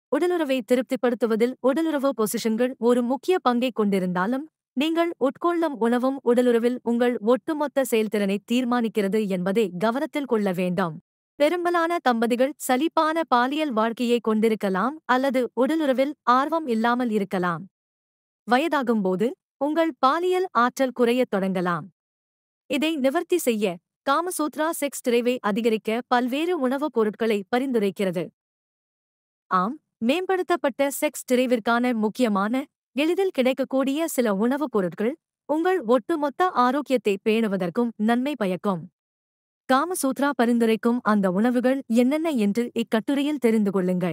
உடலுறவை திருப்திப்படுத்துவதில் உடலுறவு பொசிஷன்கள் ஒரு முக்கிய பங்கைக் கொண்டிருந்தாலும் நீங்கள் உட்கொள்ளும் உணவும் உடலுறவில் உங்கள் ஒட்டுமொத்த செயல்திறனை தீர்மானிக்கிறது என்பதை கவனத்தில் கொள்ள வேண்டாம் பெரும்பாலான தம்பதிகள் சலிப்பான பாலியல் வாழ்க்கையை கொண்டிருக்கலாம் அல்லது உடலுறவில் ஆர்வம் இல்லாமல் இருக்கலாம் வயதாகும்போது உங்கள் பாலியல் ஆற்றல் குறையத் தொடங்கலாம் இதை நிவர்த்தி செய்ய காமசூத்ரா செக்ஸ் திரைவை அதிகரிக்க பல்வேறு உணவுப் பொருட்களை பரிந்துரைக்கிறது ஆம் மேம்படுத்தப்பட்ட செக்ஸ் திரைவிற்கான முக்கியமான எளிதில் கிடைக்கக்கூடிய சில உணவுப் பொருட்கள் உங்கள் ஒட்டுமொத்த ஆரோக்கியத்தை பேணுவதற்கும் நன்மை பயக்கும் காமசூத்ரா பரிந்துரைக்கும் அந்த உணவுகள் என்னென்ன என்று இக்கட்டுரையில் தெரிந்து கொள்ளுங்கள்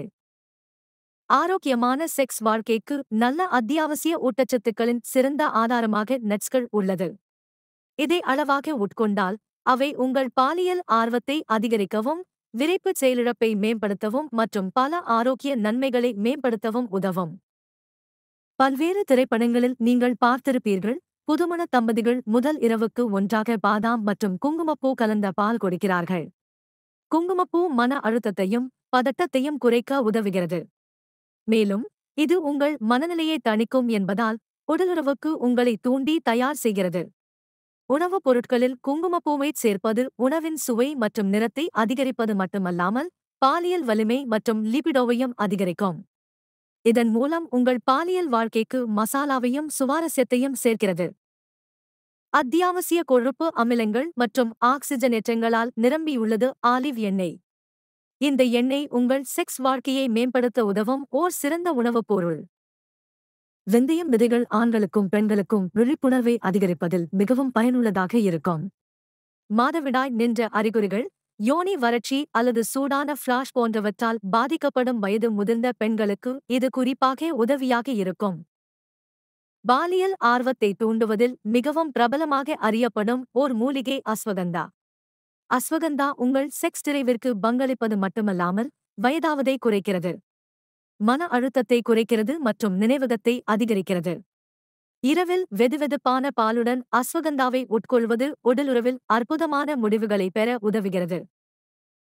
ஆரோக்கியமான செக்ஸ் வாழ்க்கைக்கு நல்ல அத்தியாவசிய ஊட்டச்சத்துக்களின் சிறந்த ஆதாரமாக நட்ஸ்கள் உள்ளது இதை அளவாக உட்கொண்டால் அவை உங்கள் பாலியல் ஆர்வத்தை அதிகரிக்கவும் விரைப்பு செயலிழப்பை மேம்படுத்தவும் மற்றும் பல ஆரோக்கிய நன்மைகளை மேம்படுத்தவும் உதவும் பல்வேறு திரைப்படங்களில் நீங்கள் பார்த்திருப்பீர்கள் புதுமண தம்பதிகள் முதல் இரவுக்கு ஒன்றாக பாதாம் மற்றும் குங்குமப்பூ கலந்த பால் கொடுக்கிறார்கள் குங்குமப்பூ மன அழுத்தத்தையும் பதட்டத்தையும் குறைக்க உதவுகிறது மேலும் இது உங்கள் மனநிலையை தணிக்கும் என்பதால் உடலுறவுக்கு உங்களை தூண்டி தயார் செய்கிறது உணவுப் பொருட்களில் குங்குமப்பூவைச் சேர்ப்பது உணவின் சுவை மற்றும் நிறத்தை அதிகரிப்பது மட்டுமல்லாமல் பாலியல் வலிமை மற்றும் லிபிடோவையும் அதிகரிக்கும் இதன் மூலம் உங்கள் பாலியல் வாழ்க்கைக்கு மசாலாவையும் சுவாரஸ்யத்தையும் சேர்க்கிறது அத்தியாவசிய கொழுப்பு அமிலங்கள் மற்றும் ஆக்சிஜனேற்றங்களால் நிரம்பியுள்ளது ஆலிவ் எண்ணெய் இந்த எண்ணெய் உங்கள் செக்ஸ் வாழ்க்கையை மேம்படுத்த உதவும் ஓர் சிறந்த உணவுப் பொருள் வெந்தயம் விதைகள் ஆண்களுக்கும் பெண்களுக்கும் விழிப்புணர்வை அதிகரிப்பதில் மிகவும் பயனுள்ளதாக இருக்கும் மாதவிடாய் நின்ற அறிகுறிகள் யோனி வறட்சி அல்லது சூடான ஃபிளாஷ் போன்றவற்றால் பாதிக்கப்படும் வயது முதிர்ந்த பெண்களுக்கு இது குறிப்பாக உதவியாக இருக்கும் பாலியல் ஆர்வத்தை தூண்டுவதில் மிகவும் பிரபலமாக அறியப்படும் ஓர் மூலிகை அஸ்வகந்தா அஸ்வகந்தா உங்கள் செக்ஸ் திரைவிற்கு பங்களிப்பது மட்டுமல்லாமல் வயதாவதை குறைக்கிறது மன அழுத்தத்தை குறைக்கிறது மற்றும் நினைவகத்தை அதிகரிக்கிறது இரவில் வெதுவெதுப்பான பாலுடன் அஸ்வகந்தாவை உட்கொள்வது உடலுறவில் அற்புதமான முடிவுகளை பெற உதவுகிறது